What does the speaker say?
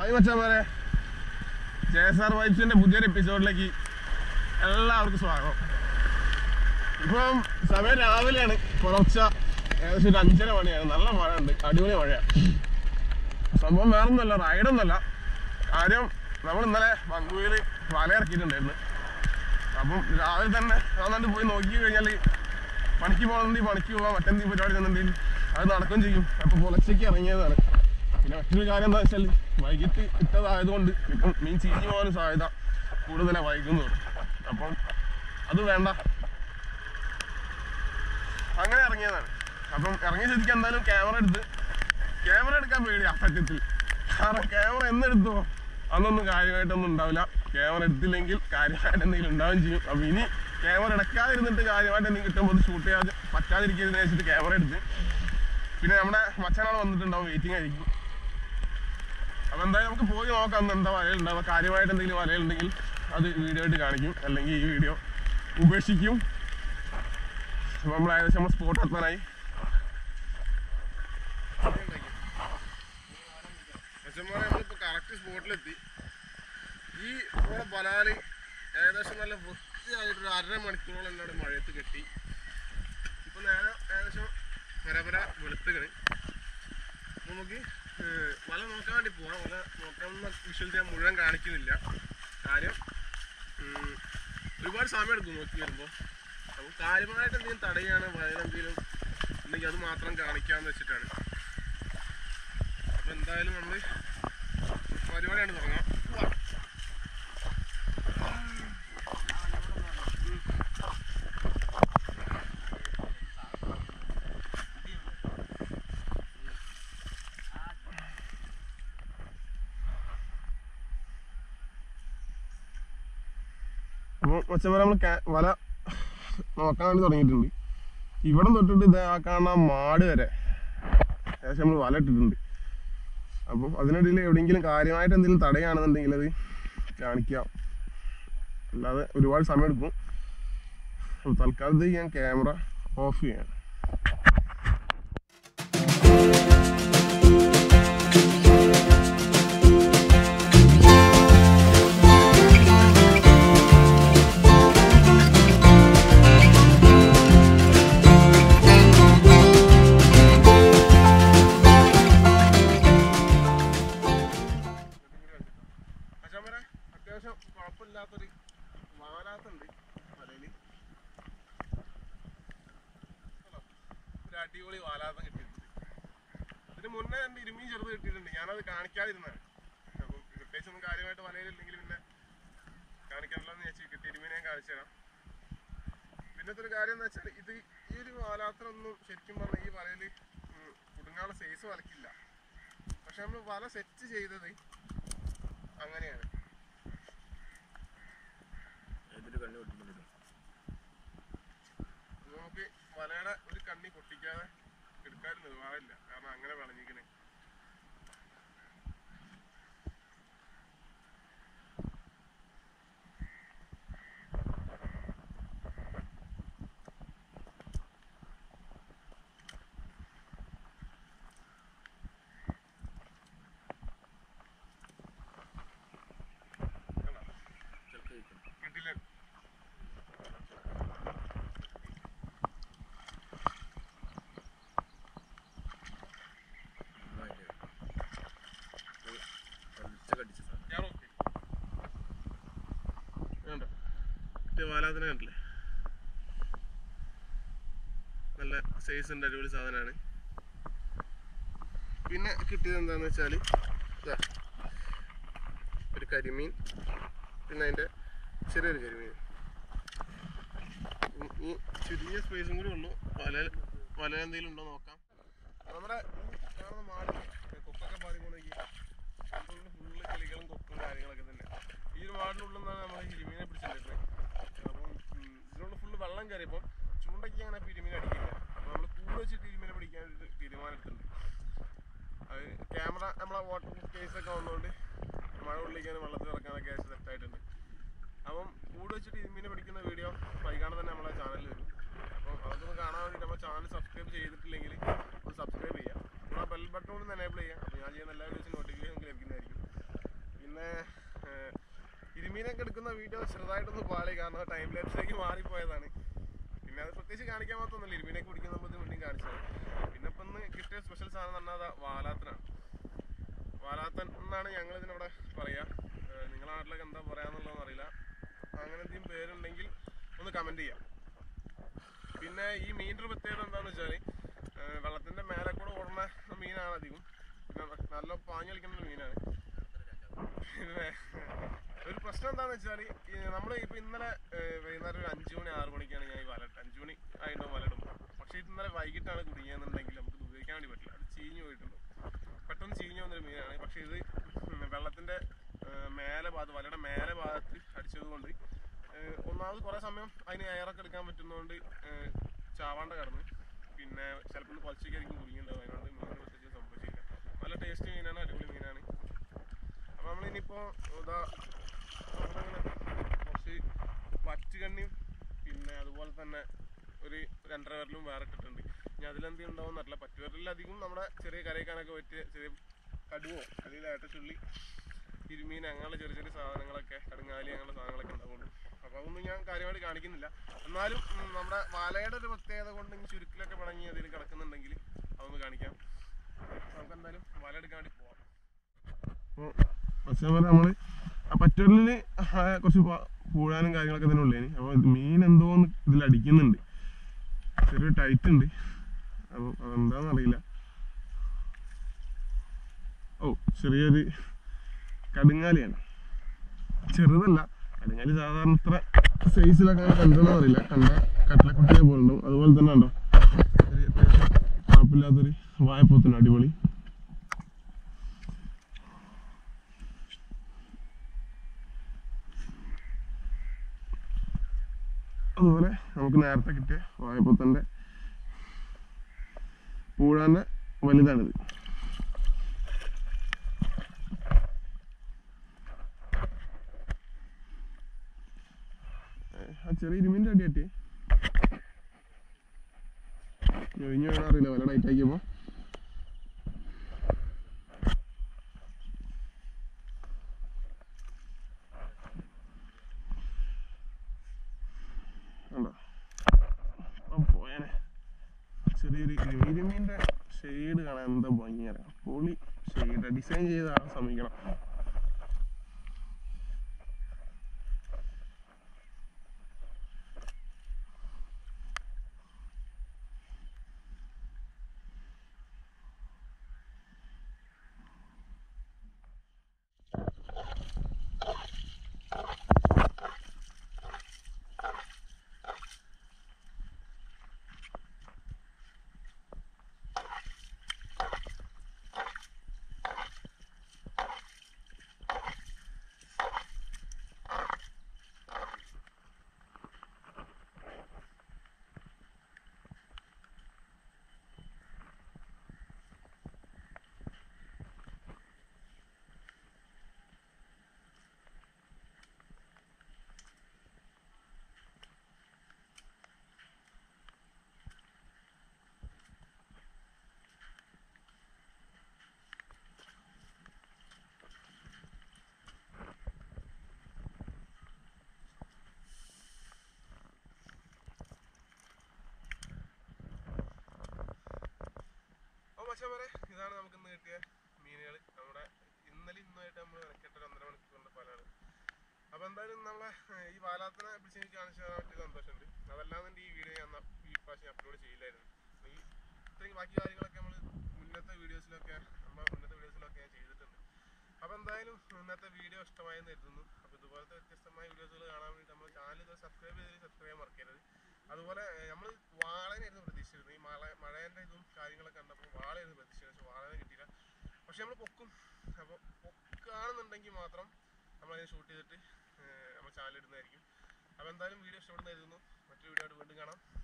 Hi മച്ചാമാരെ J S R വൈബ്സിന്റെ പുതിയൊരു എപ്പിസോഡിലേക്ക് എല്ലാവർക്കും സ്വാഗതം ഇപ്പം സമയം രാവിലെയാണ് പുലർച്ച ഏകദേശം ഒരു അഞ്ചര മണിയാണ് നല്ല മഴ ഉണ്ട് അടിപൊളി മഴയാണ് സംഭവം വേറൊന്നുമല്ല റൈഡൊന്നുമല്ല കാര്യം നമ്മൾ ഇന്നലെ മങ്കുയിൽ വല ഇറക്കിയിട്ടുണ്ടായിരുന്നു അപ്പം രാവിലെ തന്നെ നന്നായിട്ട് പോയി നോക്കി കഴിഞ്ഞാൽ പണിക്ക് പോകണമെങ്കിൽ പണിക്ക് പോവാം മറ്റെന്തെങ്കിലും പരിപാടി ചെന്നുണ്ടെങ്കിൽ അത് നടക്കുകയും ചെയ്യും അപ്പോൾ പുലർച്ചയ്ക്ക് ഇറങ്ങിയതാണ് പിന്നെ മറ്റൊരു കാര്യം എന്താ വെച്ചാൽ വൈകിട്ട് ഇട്ടതായതുകൊണ്ട് ഇപ്പം മീൻ ചീഞ്ഞു പോകാനും സാധ്യത കൂടുതലാണ് വൈകുന്നത് അപ്പം അത് വേണ്ട അങ്ങനെ ഇറങ്ങിയതാണ് അപ്പം ഇറങ്ങിയ സ്ഥിതിക്ക് എന്തായാലും ക്യാമറ എടുത്ത് ക്യാമറ എടുക്കാൻ പേടിയാ സത്യത്തിൽ കാരണം ക്യാമറ എന്നെടുത്തോ അന്നൊന്നും കാര്യമായിട്ടൊന്നും ഉണ്ടാവില്ല ക്യാമറ എടുത്തില്ലെങ്കിൽ കാര്യമായിട്ട് എന്തെങ്കിലും ഉണ്ടാവുകയും ചെയ്യും അപ്പം ഇനി ക്യാമറ എടുക്കാതിരുന്നിട്ട് കാര്യമായിട്ട് എന്തെങ്കിലും കിട്ടുമ്പോൾ ഷൂട്ട് ചെയ്യാതെ പറ്റാതിരിക്കുന്നതിന് വെച്ചിട്ട് ക്യാമറ എടുത്ത് പിന്നെ നമ്മുടെ മച്ചാനാൾ വന്നിട്ടുണ്ടാവും വെയിറ്റിംഗ് ആയിരിക്കും അപ്പം എന്തായാലും നമുക്ക് പോയി നോക്കാം അന്ന് എന്താ വലയുണ്ടാവുക കാര്യമായിട്ട് എന്തെങ്കിലും വലയുണ്ടെങ്കിൽ അത് വീഡിയോ ആയിട്ട് കാണിക്കും അല്ലെങ്കിൽ ഈ വീഡിയോ ഉപേക്ഷിക്കും അപ്പം നമ്മൾ ഏകദേശം നമ്മൾ സ്പോട്ട് എത്താനായി നമ്മളിപ്പോ കറക്റ്റ് സ്പോട്ടിലെത്തി ഈ നമ്മുടെ ബലാല് ഏകദേശം നല്ല വൃത്തിയായിട്ട് ഒരു അര മണിക്കൂറോളം എന്നോട് മഴയത്ത് കെട്ടി ഇപ്പൊ നേരെ ഏകദേശം പരപര വെളുത്തുകണ് നമുക്ക് ഏഹ്, വല നോക്കാൻ വേണ്ടി പോവാം വല നോക്കാവുന്ന വിഷ്വൽസ് ഞാൻ മുഴുവൻ കാണിക്കുന്നില്ല കാര്യം ഉം, ഒരുപാട് സമയം എടുക്കും നോക്കി വരുമ്പോൾ അപ്പോൾ കാര്യമായിട്ട് എന്തെങ്കിലും തടയാണ് വയലെന്തെങ്കിലും ഉണ്ടെങ്കിൽ അത് മാത്രം കാണിക്കാമെന്ന് വെച്ചിട്ടാണ് അപ്പോൾ എന്തായാലും നമ്മൾ പരിപാടിയാണ് തുടങ്ങാം പോവാം. അപ്പോൾ മച്ചന്മാരെ നമ്മൾ വല നോക്കാൻ വേണ്ടി തുടങ്ങിയിട്ടുണ്ട് ഇവിടെ തൊട്ടിട്ട് ഇത് ആ കാണുന്ന മാട് വരെ ഏകദേശം നമ്മൾ വല ഇട്ടിട്ടുണ്ട് അപ്പം അതിനിടയിൽ എവിടെയെങ്കിലും കാര്യമായിട്ട് എന്തെങ്കിലും തടയാണെന്നുണ്ടെങ്കിൽ അത് കാണിക്കാം അല്ലാതെ ഒരുപാട് സമയം എടുക്കും അപ്പോൾ തൽക്കാലത്തേക്ക് ഞാൻ ക്യാമറ ഓഫ് ചെയ്യാണ് അച്ഛാമരെ അത്യാവശ്യം കുഴപ്പമില്ലാത്തൊരു വാലാത്തുണ്ട് മലയിൽ ഒരു അടിപൊളി വാലാത്തം കിട്ടിയിട്ടുണ്ട് ഇതിന് മുന്നേ എൻ്റെ ഇരുമീൻ ചെറുത് കിട്ടിയിട്ടുണ്ട് ഞാനത് കാണിക്കാതിരുന്നതാണ് അപ്പം പ്രത്യേകിച്ചൊന്നും കാര്യമായിട്ട് വലയിലില്ലെങ്കിൽ പിന്നെ കാണിക്കാനില്ലെന്ന് വെച്ച് കിട്ടിയ ഇരുമീനെ ഞാൻ കാണിച്ചു തരാം പിന്നത്തെ ഒരു കാര്യം എന്ന് വെച്ചാൽ ഇത് ഈ ഒരു വാലാത്തിനൊന്നും ശരിക്കും പറഞ്ഞാൽ ഈ വലയിൽ കുടുങ്ങാനുള്ള സൈസ് വലക്കില്ല പക്ഷെ നമ്മൾ വല സെറ്റ് ചെയ്തത് അങ്ങനെയാണ് നമുക്ക് വലയുടെ ഒരു കണ്ണി പൊട്ടിക്കാതെ എടുക്കാനും നിർവാഹമില്ല കാരണം അങ്ങനെ വളഞ്ഞിക്കണേ കിട്ടില്ല ഞാൻ ഓക്കെ വേണ്ട കിട്ടിയ വാലാതിനെ കണ്ടില്ലേ നല്ല സൈസ് ഉണ്ട് അടിപൊളി സാധനമാണ് പിന്നെ കിട്ടിയത് എന്താണെന്ന് വെച്ചാൽ ഒരു കരിമീൻ പിന്നെ അതിൻ്റെ ചെറിയൊരു കരിമീൻ ഉം ഈ ചെറിയ സ്പേസും കൂടി ഉള്ളൂ വല വല എന്തെങ്കിലും ഉണ്ടോ നോക്കാം നമ്മുടെ ഈ കാണുന്ന മാട് കൊക്കൊക്കെ പാടിക്കൊണ്ടിരിക്കുക ഫുള്ള് ഫുള്ള് കിളികളും കൊക്കും കാര്യങ്ങളൊക്കെ തന്നെ ഈ ഒരു വാടിനുള്ളിൽ നിന്നാണ് നമ്മൾ ഇരുമീനെ പിടിച്ചിട്ടുള്ളത് അപ്പം ഉം, ഇതിനുള്ള ഫുള്ള് വെള്ളം കയറിയപ്പം ചൂണ്ടയ്ക്ക് അങ്ങനെ ഇരുമീനെ അടിക്കില്ല അപ്പോൾ നമ്മൾ കൂട് വെച്ചിട്ട് ഇരുമീനെ പിടിക്കാൻ ഒരു തീരുമാനം എടുത്തിട്ടുണ്ട് അത് ക്യാമറ നമ്മളെ വാട്ടർ പ്രൂഫ് കേസൊക്കെ വന്നുകൊണ്ട് മഴ കൊള്ളിക്കാനും വെള്ളത്തിൽ ഇറക്കാനൊക്കെ ആയിട്ട് സെറ്റായിട്ടുണ്ട് അപ്പം കൂട് വെച്ചിട്ട് ഇരുമീനെ പിടിക്കുന്ന വീഡിയോ വൈകാണ്ട് തന്നെ നമ്മളെ ചാനലിൽ വരും അപ്പം അതൊന്ന് കാണാൻ വേണ്ടി നമ്മുടെ ചാനൽ സബ്സ്ക്രൈബ് ചെയ്തിട്ടില്ലെങ്കിൽ ഒന്ന് സബ്സ്ക്രൈബ് ചെയ്യുക കൂടെ ബെൽ ബട്ടൺ ഒന്ന് എനേബിൾ ചെയ്യുക അപ്പോൾ ഞാൻ ചെയ്യുന്ന എല്ലാ വീഡിയോസും നോട്ടിഫിക്കേഷൻ നിങ്ങൾക്ക് ലഭിക്കുന്നതായിരിക്കും ഇരുമീനൊക്കെ എടുക്കുന്ന വീഡിയോ ചെറുതായിട്ടൊന്ന് പാളി കാരണം ടൈം ലാപ്സിലേക്ക് മാറിപ്പോയതാണ് പിന്നെ അത് പ്രത്യേകിച്ച് കാണിക്കാൻ മാത്രമൊന്നുമില്ല ഇരുമീനൊക്കെ പിടിക്കുന്ന നമ്മൾ വീണ്ടും കാണിച്ചത് പിന്നെ ഇപ്പം ഇന്ന് കിട്ടിയ സ്പെഷ്യൽ സാധനം എന്ന് പറഞ്ഞാൽ വാലാത്തനാണ് വാലാത്തൻ എന്നാണ് ഞങ്ങൾ ഇതിനവിടെ പറയാ ഏഹ് നിങ്ങളുടെ നാട്ടിലൊക്കെ എന്താ പറയാന്നുള്ളതെന്ന് അറിയില്ല അങ്ങനെ എന്തെങ്കിലും പേരുണ്ടെങ്കിൽ ഒന്ന് കമന്റ് ചെയ്യാം പിന്നെ ഈ മീനിന്റെ ഒരു പ്രത്യേകത എന്താന്ന് വെച്ചാല് ഏഹ് വെള്ളത്തിന്റെ മേലെ കൂടെ ഓടുന്ന മീനാണ് അധികം പിന്നെ നല്ല പാഞ്ഞു കളിക്കുന്ന ഒരു മീനാണ് പിന്നെ ഒരു പ്രശ്നം എന്താന്ന് വെച്ചാല് നമ്മൾ ഇപ്പൊ ഇന്നലെ ഏഹ് വൈകുന്നേരം ഒരു അഞ്ചു മണി ആറു മണിക്കാണ് ഞാൻ ഈ വലട്ട് അഞ്ചു മണി ആയിട്ടോ വലടും പക്ഷെ ഇത് ഇന്നലെ വൈകിട്ടാണ് കുടുങ്ങിയെന്നുണ്ടെങ്കിൽ നമുക്ക് ഇത് ഉപയോഗിക്കാൻ വേണ്ടി പറ്റില്ല അത് ചീഞ്ഞു പോയിട്ടുണ്ട് പെട്ടെന്ന് ചീഞ്ഞു വന്നൊരു മീനാണ് പക്ഷെ ഇത് വെള്ളത്തിന്റെ ഏഹ് മേലെ ഭാഗത്ത് വലയുടെ മേലെ ഭാഗത്ത് അടിച്ചത് കൊണ്ട് ഏഹ് ഒന്നാമത് കുറെ സമയം അതിന് എയറൊക്കെ എടുക്കാൻ പറ്റുന്നതുകൊണ്ട് ഏഹ് ചാവാണ്ട് കിടന്ന് പിന്നെ ചിലപ്പോൾ കൊലച്ചയ്ക്കായിരിക്കും കുടുങ്ങിയിട്ടുണ്ടാവും അതിനോട് മീനിന് പ്രത്യേകിച്ച് സംഭവിച്ചില്ല നല്ല ടേസ്റ്റ് മീനാണ് അടിപൊളി മീനാണ് അപ്പോൾ നമ്മളിനിപ്പോൾ ഇതാ നമ്മളിങ്ങനെ കുറച്ച് വറ്റുകണ്ണിയും പിന്നെ അതുപോലെ തന്നെ ഒരു രണ്ടര വിരലും വേറെ ഇട്ടിട്ടുണ്ട് ഇനി അതിലെന്ത് ഉണ്ടാവും അറിയില്ല പറ്റുവരലിൽ അധികം നമ്മുടെ ചെറിയ കരയിക്കാനൊക്കെ പറ്റിയ ചെറിയ കടുവോ അല്ലെങ്കിൽ ഏട്ടച്ചുള്ളി ഇരുമീൻ അങ്ങനെയുള്ള ചെറിയ ചെറിയ സാധനങ്ങളൊക്കെ കടുങ്ങാലി അങ്ങനെയുള്ള സാധനങ്ങളൊക്കെ ഉണ്ടാവുള്ളൂ അപ്പോൾ അതൊന്നും ഞാൻ കാര്യമായിട്ട് കാണിക്കുന്നില്ല എന്നാലും ഉം, നമ്മുടെ വാലയുടെ ഒരു പ്രത്യേകത കൊണ്ട് ഇനി ചുരുക്കിലൊക്കെ പിണങ്ങി അതിൽ കിടക്കുന്നുണ്ടെങ്കിൽ അതൊന്ന് കാണിക്കാം നമുക്ക് എന്തായാലും വല എടുക്കാൻ വേണ്ടി പോവാം അപ്പോൾ പക്ഷേ നമ്മൾ ആ പറ്റലിന് കുറച്ച് പ- പൂഴാനും കാര്യങ്ങളൊക്കെ തന്നെ ഉള്ളേന് അപ്പോൾ മീൻ എന്തോന്ന് ഇതിൽ അടിക്കുന്നുണ്ട് ചെറിയൊരു ടൈറ്റ് ഉണ്ട് അപ്പോൾ അതെന്താണെന്ന് അറിയില്ല ഓ ചെറിയൊരു കടുങ്ങാലിയാണ് ചെറുതല്ല കടുങ്ങാലി സാധാരണ ഇത്ര സൈസിലൊക്കെ അങ്ങനെ കണ്ടെന്ന് അറിയില്ല കണ്ട കട്ടലക്കുട്ടിയെ പോലെ ഉണ്ടാവും അതുപോലെ തന്നെ ഉണ്ടോ ചെറിയ അത്യാവശ്യം കുഴപ്പമില്ലാത്തൊരു വായപ്പോത്തിന് അടിപൊളി അതുപോലെ നമുക്ക് നേരത്തെ കിട്ടിയ വായപ്പത്തൻ്റെ പൂഴാൻ്റെ വലുതാണിത് ഏ, ആ ചെറിയ ഇരുമിൻ്റെ അടി കെട്ടി ഒഴിഞ്ഞു വേണം അറിയില്ല വല്ല ടൈറ്റ് ആക്കിയപ്പോൾ കണ്ടോ ഇപ്പം പോയേനെ ചെറിയൊരു ഇരുമീൻ്റെ ഷെയ്ഡ് കാണാൻ എന്താ ഭംഗിയാണ് പൊളി ഷെയ്ഡ് ഡിസൈൻ ചെയ്ത ആളെ ശ്രമിക്കണം അപ്പോൾ മച്ചാമാരെ ഇതാണ് നമുക്ക് ഇന്ന് കിട്ടിയ മീനുകൾ നമ്മുടെ ഇന്നലെ ഇന്നുമായിട്ട് നമ്മൾ ഇറക്കിയിട്ട് ഒരു ഒന്നര മണിക്കൂറിൻ്റെ പാലാണ് അപ്പോൾ എന്തായാലും നമ്മളെ ഏഹ്, ഈ വാലാത്തിനെ പിടിച്ച് എനിക്ക് കാണിച്ചു തരാൻ പറ്റിയ സന്തോഷമുണ്ട് അതല്ലാതെ ഈ വീഡിയോ ഞാൻ ന- ഈ പ്രാവശ്യം അപ്ലോഡ് ചെയ്യില്ലായിരുന്നു ഈ ഇത്രയും ബാക്കി കാര്യങ്ങളൊക്കെ നമ്മൾ മുന്നത്തെ വീഡിയോസിലൊക്കെ നമ്മുടെ മുന്നത്തെ വീഡിയോസിലൊക്കെ ഞാൻ ചെയ്തിട്ടുണ്ട് അപ്പോൾ എന്തായാലും ഇന്നത്തെ വീഡിയോ ഇഷ്ടമായെന്ന് കരുതുന്നു അപ്പോൾ ഇതുപോലത്തെ വ്യത്യസ്തമായ വീഡിയോസുകൾ കാണാൻ വേണ്ടി നമ്മൾ ചാനൽ ഇത് സബ്സ്ക്രൈബ് ചെയ്ത് സബ്സ്ക്രൈബ് ചെയ്യാൻ മറക്കരുത് അതുപോലെ നമ്മൾ വാളനായിരുന്നു പ്രതീക്ഷിച്ചിരുന്നത് ഈ മഴ മഴേൻ്റെ ഇതും കാര്യങ്ങളൊക്കെ കണ്ടപ്പോൾ വാളയായിരുന്നു പ്രതീക്ഷിച്ചത് പക്ഷെ വാളനെ കിട്ടിയില്ല പക്ഷെ നമ്മൾ പൊക്കും അപ്പോൾ പൊക്കുകയാണെന്നുണ്ടെങ്കിൽ മാത്രം നമ്മളതിനെ ഷൂട്ട് ചെയ്തിട്ട് ഏഹ്, നമ്മൾ ചാനൽ ഇടുന്നതായിരിക്കും അപ്പോൾ എന്തായാലും വീഡിയോ ഇഷ്ടപ്പെടുന്ന കരുതുന്നു മറ്റൊരു വീഡിയോ ആയിട്ട് വീണ്ടും കാണാം